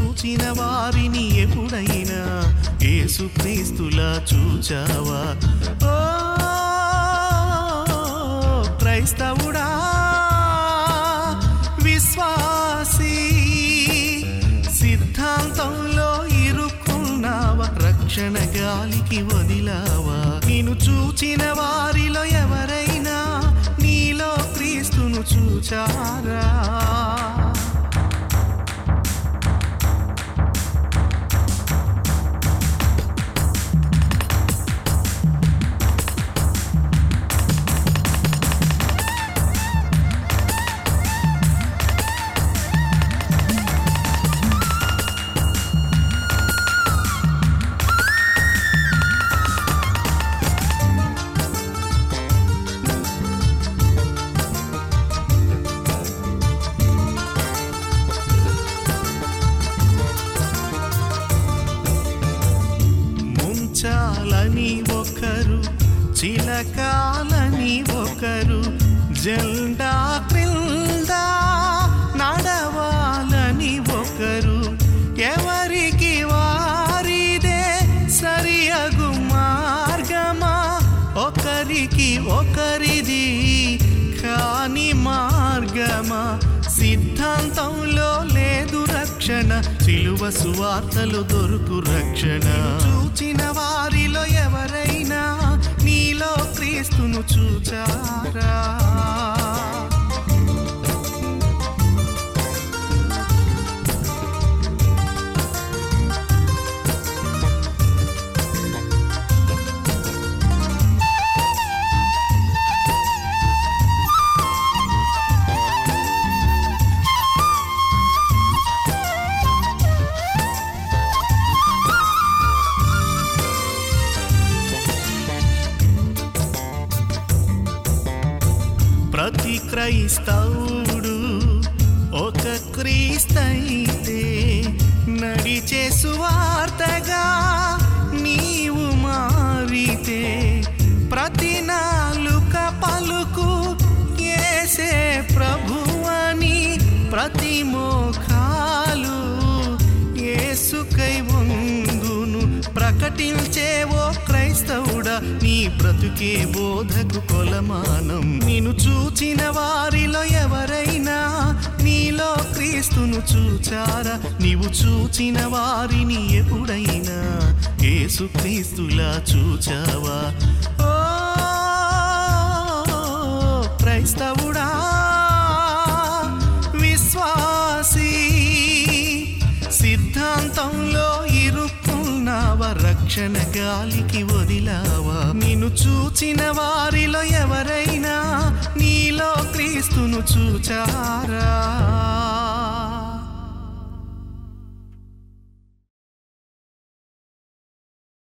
చూచిన వారిని ఎప్పుడైనా యేసుక్రీస్తులా చూచావా ఓ క్రైస్తవుడా విశ్వాసీ సిద్ధాంతంలో ఇరుక్కున్నావా రక్షణ గాలికి వదిలావా నేను చూచిన వారిలో ఎవరైనా నీలో క్రీస్తును చూచారా ముంచాలని ఒకరు చిలకాలని ఒకరు జెండా క్రింద నడవాలని ఒకరు ఎవరికి వారిదే సరియగు మార్గమా ఒకరికి ఒకరిది కాని మార్గమా సిద్ధాంతంలో లేదు రక్షణ సిలువ సువార్తలు దొరుకు రక్షణ చూచిన వారిలో ఎవరైనా నీలో క్రీస్తును చూచారా ప్రతి క్రైస్తవుడు ఒక క్రీస్తైతే నడిచే సువార్తగా నీవు మారితే ప్రతి నాలుక పలుకు ఏసే ప్రభువని ప్రతి మోఖాలు ఏసుకై వంగును ప్రకటించేవో క్రైస్తవుడా నీ బ్రతుకే బోధకు కొలమానం నిన్ను చూచిన వారిలో ఎవరైనా నీలో క్రీస్తును చూచారా నీవు చూచిన వారిని ఎప్పుడైనా యేసు క్రీస్తులా చూచావా ఓ క్రైస్తవుడా విశ్వాసీ సిద్ధాంతంలో ఇరుక్కున్నావా రక్షణ గాలికి వదిలావా నిన్ను చూచిన వారిలో ఎవరైనా నీలో క్రీస్తును చూచారా